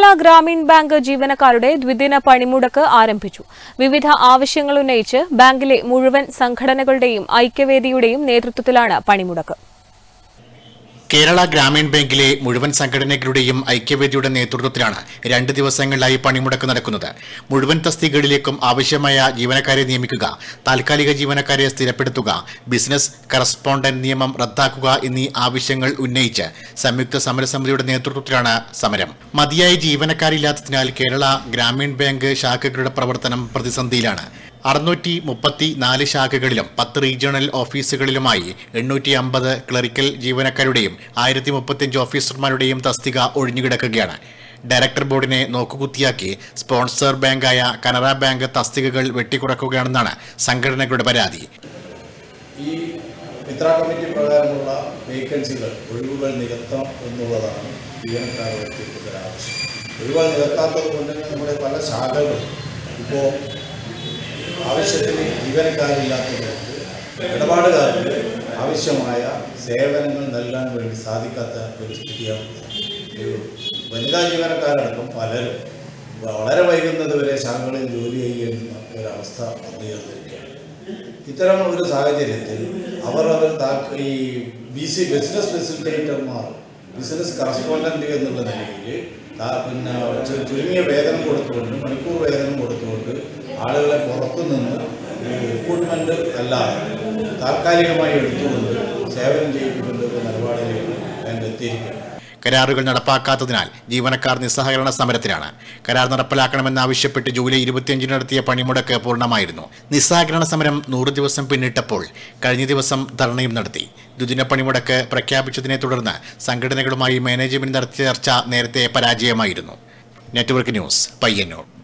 Gramin bank ജീവനക്കാരുടെ ദ്വിദിന പണിമുടക്ക് ആരംഭിച്ചു വിവിധ ആവശ്യങ്ങൾ ഉന്നയിച്ച് ബാങ്കിലെ മുഴുവൻ സംഘടനകളുടെയും ഐക്യവേദിയുടെയും നേതൃത്വത്തിലാണ് പണിമുടക്ക് കേരള ഗ്രാമീൺ ബാങ്കിലെ മുഴുവൻ സംഘടനകളുടെയും ഐക്യവേദിയുടെ നേതൃത്വത്തിലാണ് രണ്ട് ദിവസങ്ങളിലായി പണിമുടക്ക് നടക്കുന്നത് മുഴുവൻ തസ്തികകളിലേക്കും ആവശ്യമായ ജീവനക്കാരെ നിയമിക്കുക താൽക്കാലിക ജീവനക്കാരെ സ്ഥിരപ്പെടുത്തുക ബിസിനസ് കറസ്പോണ്ടന്റ് നിയമം റദ്ദാക്കുക എന്നീ ആവശ്യങ്ങൾ ഉന്നയിച്ച് സംയുക്ത സമരസമിതിയുടെ നേതൃത്വത്തിലാണ് സമരം മതിയായ ജീവനക്കാരില്ലാത്തതിനാൽ കേരള ഗ്രാമീൺ ബാങ്ക് ശാഖകളുടെ പ്രവർത്തനം പ്രതിസന്ധിയിലാണ് അറുന്നൂറ്റി മുപ്പത്തി നാല് ശാഖകളിലും പത്ത് റീജിയണൽ ഓഫീസുകളിലുമായി എണ്ണൂറ്റി അമ്പത് ക്ലറിക്കൽ ജീവനക്കാരുടെയും ആയിരത്തി മുപ്പത്തിയഞ്ച് ഓഫീസർമാരുടെയും തസ്തിക ഒഴിഞ്ഞുകിടക്കുകയാണ് ഡയറക്ടർ ബോർഡിനെ നോക്കുകുത്തിയാക്കി സ്പോൺസർ ബാങ്കായ കനറ ബാങ്ക് തസ്തികകൾ വെട്ടിക്കുറക്കുകയാണെന്നാണ് സംഘടനകളുടെ പരാതി ഈ മിത്ര കമ്മിറ്റി പ്രകാരമുള്ള വേക്കൻസികൾ ഒഴിവുകൾ നികത്താം എന്നുള്ളതാണ് ജീവനക്കാരുടെ വ്യക്തിത്വ ആവശ്യം ഒഴിവുകൾ നികത്താത്തത് കൊണ്ട് തന്നെ നമ്മുടെ പല ശാഖകളും ഇപ്പോൾ ആവശ്യത്തിന് ജീവനക്കാരില്ലാത്തതുകൊണ്ട് ഇടപാടുകാർക്ക് ആവശ്യമായ സേവനങ്ങൾ നൽകാൻ വേണ്ടി സാധിക്കാത്ത ഒരു സ്ഥിതിയാണ് ഒരു വനിതാ ജീവനക്കാരടക്കം പലരും വളരെ വൈകുന്നത് വരെ ശാഖകളിൽ ജോലി ചെയ്യുന്ന ഒരവസ്ഥ വന്നു ചേർന്നിരിക്കുകയാണ് ഇത്തരം ഒരു സാഹചര്യത്തിൽ അവർ അവർ താ- ഈ ബി സി ബിസിനസ് ഫെസിലിറ്റേറ്റർമാർ ബിസിനസ് കറസ്പോണ്ടന്റ് എന്നുള്ള നിലയിൽ താ- പിന്നെ ചു- ചുരുങ്ങിയ വേതനം കൊടുത്തുകൊണ്ട് മണിക്കൂർ വേതനം കൊടുത്തുകൊണ്ട് ആളുകളെ പുറത്തു നിന്ന് റിക്രൂട്ട്മെന്റ് അല്ലാതെ താൽക്കാലികമായി എടുത്തുകൊണ്ട് സേവനം ചെയ്യിപ്പിക്കുന്ന ഒരു നിലപാടിലേക്ക് ബാങ്ക് എത്തിയിരിക്കുകയാണ് കരാറുകൾ നടപ്പാക്കാത്തതിനാൽ ജീവനക്കാർ നിസ്സഹകരണ സമരത്തിലാണ് കരാർ നടപ്പിലാക്കണമെന്നാവശ്യപ്പെട്ട് ജൂലൈ ഇരുപത്തിയഞ്ചിന് നടത്തിയ പണിമുടക്ക് പൂർണ്ണമായിരുന്നു നിസ്സഹകരണ സമരം നൂറ് ദിവസം പിന്നിട്ടപ്പോൾ കഴിഞ്ഞ ദിവസം ധർണയും നടത്തി ദ്വിദിന പണിമുടക്ക് പ്രഖ്യാപിച്ചതിനെ തുടർന്ന് സംഘടനകളുമായി മാനേജ്മെന്റ് നടത്തിയ ചർച്ച നേരത്തെ പരാജയമായിരുന്നു നെറ്റ്വർക്ക് ന്യൂസ് പയ്യന്നൂർ